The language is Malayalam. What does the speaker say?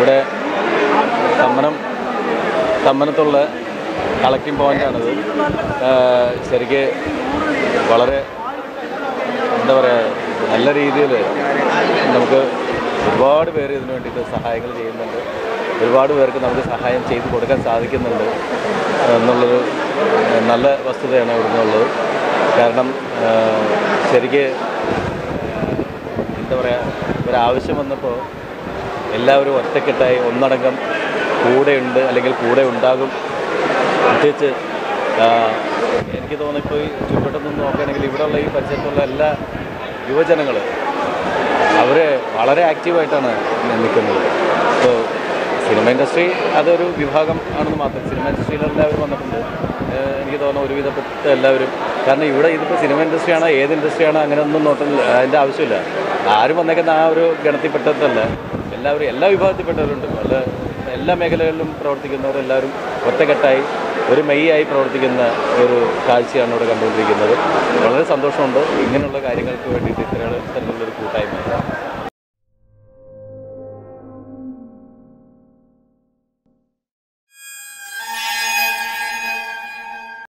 ഇവിടെ കമ്മനം കമ്മനത്തുള്ള കളക്റ്റിംഗ് പോയിൻ്റാണിത് ശരിക്ക് വളരെ എന്താ പറയുക നല്ല രീതിയിൽ നമുക്ക് ഒരുപാട് പേര് ഇതിനു വേണ്ടിയിട്ട് സഹായങ്ങൾ ചെയ്യുന്നുണ്ട് ഒരുപാട് പേർക്ക് നമുക്ക് സഹായം ചെയ്തു കൊടുക്കാൻ സാധിക്കുന്നുണ്ട് എന്നുള്ളൊരു നല്ല വസ്തുതയാണ് ഇവിടുന്ന് ഉള്ളത് കാരണം ആ, ശരിക്ക് എന്താ പറയുക ഒരാവശ്യം വന്നപ്പോൾ എല്ലാവരും ഒറ്റക്കെട്ടായി ഒന്നടങ്കം കൂടെയുണ്ട് അല്ലെങ്കിൽ കൂടെ ഉണ്ടാകും പ്രത്യേകിച്ച് ആ, എനിക്ക് തോന്നുന്നു ഇപ്പോൾ ഈ ചുറ്റുവട്ടം നിന്ന് നോക്കുകയാണെങ്കിൽ ഇവിടെയുള്ള ഈ പരിസരത്തുള്ള എല്ലാ യുവജനങ്ങൾ അവർ വളരെ ആക്റ്റീവായിട്ടാണ് നിൽക്കുന്നത് ഇപ്പോൾ സിനിമ ഇൻഡസ്ട്രി അതൊരു വിഭാഗം ആണെന്ന് മാത്രം സിനിമ ഇൻഡസ്ട്രിയിൽ എല്ലാവരും വന്നിട്ടുണ്ട് ഏഹ് എനിക്ക് തോന്നുന്നു ഒരുവിധപ്പെട്ട എല്ലാവരും കാരണം ഇവിടെ ഇതിപ്പോൾ സിനിമ ഇൻഡസ്ട്രിയാണോ ഏത് ഇൻഡസ്ട്രിയാണോ അങ്ങനെയൊന്നും നോട്ടുന്നില്ല അതിൻ്റെ ആവശ്യമില്ല ആരും വന്നേക്കുന്ന ആ ഒരു ഗണത്തിൽപ്പെട്ടതല്ല എല്ലാവരും എല്ലാ വിഭാഗത്തിൽപ്പെട്ടവരുണ്ട് അല്ല എല്ലാ മേഖലകളിലും പ്രവർത്തിക്കുന്നവരെല്ലാവരും ഒറ്റക്കെട്ടായി ഒരു മെയ്യായി പ്രവർത്തിക്കുന്ന ഒരു കാഴ്ചയാണ് ഇവിടെ കണ്ടുകൊണ്ടിരിക്കുന്നത് വളരെ സന്തോഷമുണ്ട് ഇങ്ങനെയുള്ള കാര്യങ്ങൾക്ക് വേണ്ടിയിട്ട് ഇത്തരം തരത്തിലുള്ളൊരു കൂട്ടായ്മ